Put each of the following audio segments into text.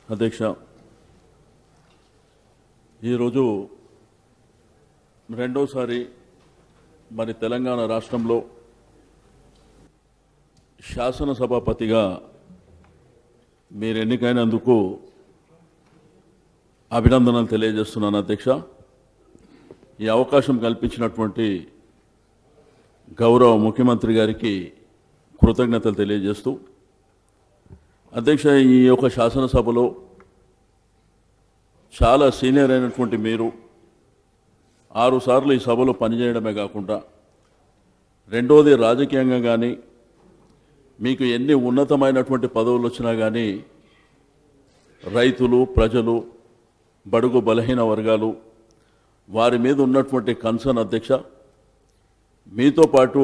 అధ్యక్ష ఈరోజు రెండోసారి మరి తెలంగాణ రాష్ట్రంలో శాసనసభాపతిగా మీరు ఎన్నికైనందుకు అభినందనలు తెలియజేస్తున్నాను అధ్యక్ష ఈ అవకాశం కల్పించినటువంటి గౌరవ ముఖ్యమంత్రి గారికి కృతజ్ఞతలు తెలియజేస్తూ అధ్యక్ష ఈ యొక్క శాసనసభలో చాలా సీనియర్ అయినటువంటి మీరు ఆరు సార్లు ఈ సభలో పనిచేయడమే కాకుండా రెండోది రాజకీయంగా కానీ మీకు ఎన్ని ఉన్నతమైనటువంటి పదవులు వచ్చినా కానీ రైతులు ప్రజలు బడుగు బలహీన వర్గాలు వారి మీద ఉన్నటువంటి కన్సర్న్ అధ్యక్ష మీతో పాటు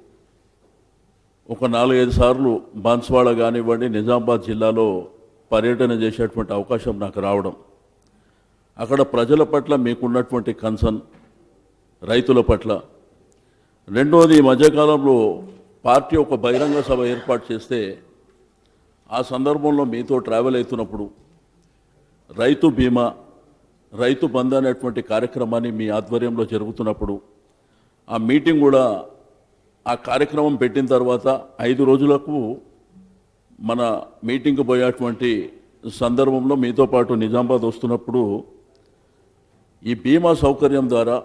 ఒక నాలుగైదు సార్లు బాన్స్వాడ కానివ్వండి నిజామాబాద్ జిల్లాలో పర్యటన చేసేటువంటి అవకాశం నాకు రావడం అక్కడ ప్రజల పట్ల మీకున్నటువంటి కన్సర్న్ రైతుల పట్ల రెండోది ఈ మధ్యకాలంలో పార్టీ ఒక బహిరంగ సభ ఏర్పాటు చేస్తే ఆ సందర్భంలో మీతో ట్రావెల్ అవుతున్నప్పుడు రైతు బీమా రైతు బంధు అనేటువంటి కార్యక్రమాన్ని మీ ఆధ్వర్యంలో జరుగుతున్నప్పుడు ఆ మీటింగ్ కూడా ఆ కార్యక్రమం పెట్టిన తర్వాత ఐదు రోజులకు మన మీటింగ్కి పోయేటువంటి సందర్భంలో మీతో పాటు నిజామాబాద్ వస్తున్నప్పుడు ఈ బీమా సౌకర్యం ద్వారా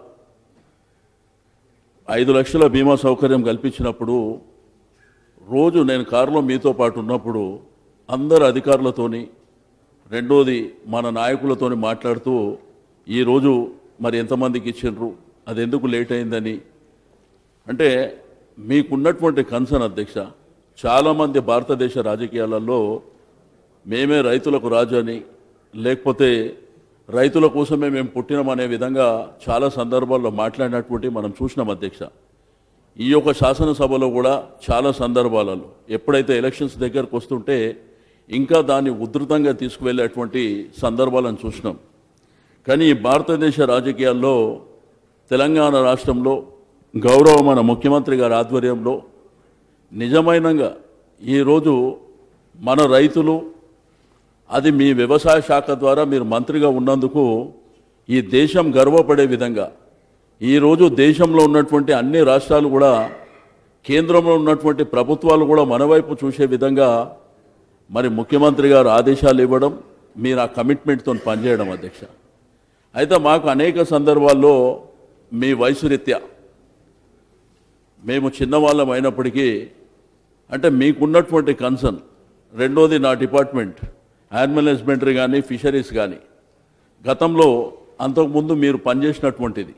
ఐదు లక్షల బీమా సౌకర్యం కల్పించినప్పుడు రోజు నేను కారులో మీతో పాటు ఉన్నప్పుడు అందరు అధికారులతోని రెండోది మన నాయకులతోని మాట్లాడుతూ ఈరోజు మరి ఎంతమందికి ఇచ్చిండ్రు అది ఎందుకు లేట్ అయిందని అంటే మీకున్నటువంటి కన్సర్న్ అధ్యక్ష చాలామంది భారతదేశ రాజకీయాలలో మేమే రైతులకు రాజు అని లేకపోతే రైతుల కోసమే మేము పుట్టినామనే విధంగా చాలా సందర్భాల్లో మాట్లాడినటువంటి మనం చూసినాం అధ్యక్ష ఈ యొక్క శాసనసభలో కూడా చాలా సందర్భాలలో ఎప్పుడైతే ఎలక్షన్స్ దగ్గరకు వస్తుంటే ఇంకా దాన్ని ఉధృతంగా తీసుకువెళ్ళేటువంటి సందర్భాలను చూసినాం కానీ ఈ భారతదేశ రాజకీయాల్లో తెలంగాణ రాష్ట్రంలో గౌరవ మన ముఖ్యమంత్రి గారి ఆధ్వర్యంలో నిజమైనగా ఈరోజు మన రైతులు అది మీ వ్యవసాయ శాఖ ద్వారా మీరు మంత్రిగా ఉన్నందుకు ఈ దేశం గర్వపడే విధంగా ఈరోజు దేశంలో ఉన్నటువంటి అన్ని రాష్ట్రాలు కూడా కేంద్రంలో ఉన్నటువంటి ప్రభుత్వాలు కూడా మన వైపు చూసే విధంగా మరి ముఖ్యమంత్రి గారు ఆదేశాలు ఇవ్వడం మీరు ఆ కమిట్మెంట్తో పనిచేయడం అధ్యక్ష అయితే మాకు అనేక సందర్భాల్లో మీ వయసు రీత్యా మేము చిన్నవాళ్ళం అయినప్పటికీ అంటే మీకున్నటువంటి కన్సర్న్ రెండోది నా డిపార్ట్మెంట్ యానిమల్ హస్బెండరీ కానీ ఫిషరీస్ కానీ గతంలో అంతకుముందు మీరు పనిచేసినటువంటిది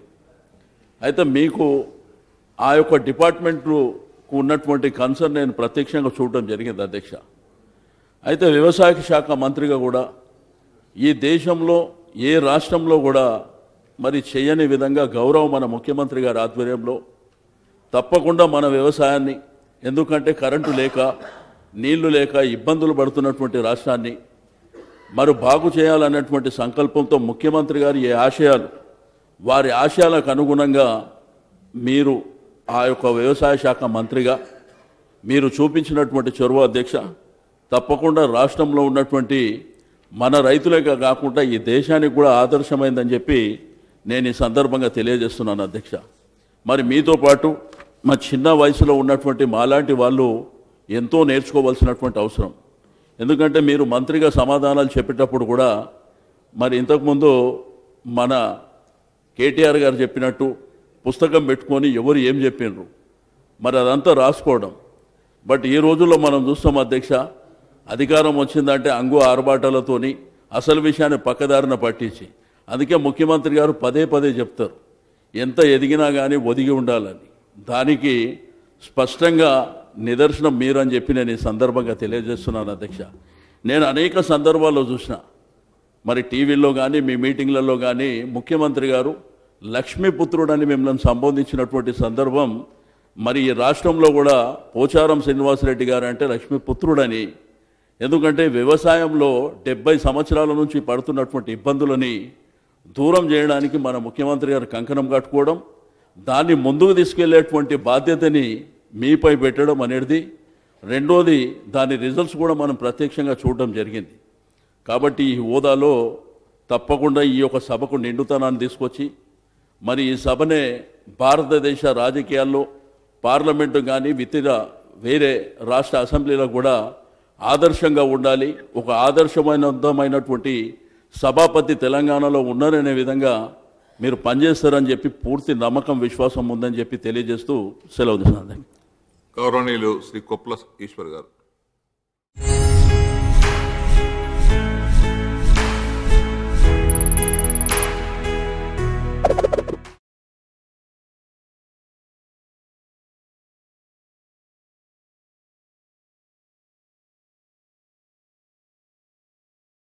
అయితే మీకు ఆ యొక్క డిపార్ట్మెంట్కు ఉన్నటువంటి కన్సర్న్ నేను ప్రత్యక్షంగా చూడటం జరిగింది అధ్యక్ష అయితే వ్యవసాయ శాఖ మంత్రిగా కూడా ఈ దేశంలో ఏ రాష్ట్రంలో కూడా మరి చేయని విధంగా గౌరవం మన ముఖ్యమంత్రి గారి ఆధ్వర్యంలో తప్పకుండా మన వ్యవసాయాన్ని ఎందుకంటే కరెంటు లేక నీళ్లు లేక ఇబ్బందులు పడుతున్నటువంటి రాష్ట్రాన్ని మరి బాగు చేయాలన్నటువంటి సంకల్పంతో ముఖ్యమంత్రి గారి ఏ ఆశయాలు వారి ఆశయాలకు అనుగుణంగా మీరు ఆ యొక్క వ్యవసాయ శాఖ మంత్రిగా మీరు చూపించినటువంటి చొరవ అధ్యక్ష తప్పకుండా రాష్ట్రంలో ఉన్నటువంటి మన రైతులకే కాకుండా ఈ దేశానికి కూడా ఆదర్శమైందని చెప్పి నేను ఈ సందర్భంగా తెలియజేస్తున్నాను అధ్యక్ష మరి మీతో పాటు మా చిన్న వయసులో ఉన్నటువంటి మాలాంటి వాళ్ళు ఎంతో నేర్చుకోవాల్సినటువంటి అవసరం ఎందుకంటే మీరు మంత్రిగా సమాధానాలు చెప్పేటప్పుడు కూడా మరి ఇంతకుముందు మన కేటీఆర్ గారు చెప్పినట్టు పుస్తకం పెట్టుకొని ఎవరు ఏం చెప్పిండ్రు మరి అదంతా రాసుకోవడం బట్ ఈ రోజుల్లో మనం చూస్తాం అధ్యక్ష అధికారం వచ్చిందంటే అంగు ఆర్భాటాలతోని అసలు విషయాన్ని పక్కదారిన పట్టించి అందుకే ముఖ్యమంత్రి గారు పదే పదే చెప్తారు ఎంత ఎదిగినా కానీ ఒదిగి ఉండాలని దానికి స్పష్టంగా నిదర్శనం మీరు అని చెప్పి నేను ఈ సందర్భంగా తెలియజేస్తున్నాను అధ్యక్ష నేను అనేక సందర్భాల్లో చూసిన మరి టీవీల్లో కానీ మీ మీటింగ్లలో కానీ ముఖ్యమంత్రి గారు లక్ష్మీపుత్రుడని మిమ్మల్ని సంబోధించినటువంటి సందర్భం మరి ఈ రాష్ట్రంలో కూడా పోచారం శ్రీనివాసరెడ్డి గారు అంటే లక్ష్మీపుత్రుడని ఎందుకంటే వ్యవసాయంలో డెబ్బై సంవత్సరాల నుంచి పడుతున్నటువంటి ఇబ్బందులని దూరం చేయడానికి మన ముఖ్యమంత్రి గారు కంకణం కట్టుకోవడం దాన్ని ముందుకు తీసుకెళ్లేటువంటి బాధ్యతని మీపై పెట్టడం అనేది రెండోది దాని రిజల్ట్స్ కూడా మనం ప్రత్యక్షంగా చూడడం జరిగింది కాబట్టి ఈ హోదాలో తప్పకుండా ఈ యొక్క సభకు నిండుతనాన్ని తీసుకొచ్చి మరి ఈ సభనే భారతదేశ రాజకీయాల్లో పార్లమెంటు కానీ ఇతర వేరే రాష్ట్ర అసెంబ్లీలో కూడా ఆదర్శంగా ఉండాలి ఒక ఆదర్శమైనమైనటువంటి సభాపతి తెలంగాణలో ఉన్నారనే విధంగా మీరు పనిచేస్తారని చెప్పి పూర్తి నమ్మకం విశ్వాసం ఉందని చెప్పి తెలియజేస్తూ సెలవు తీసుకున్నాను గౌరవనీయులు శ్రీ కొప్ల ఈశ్వర్ గారు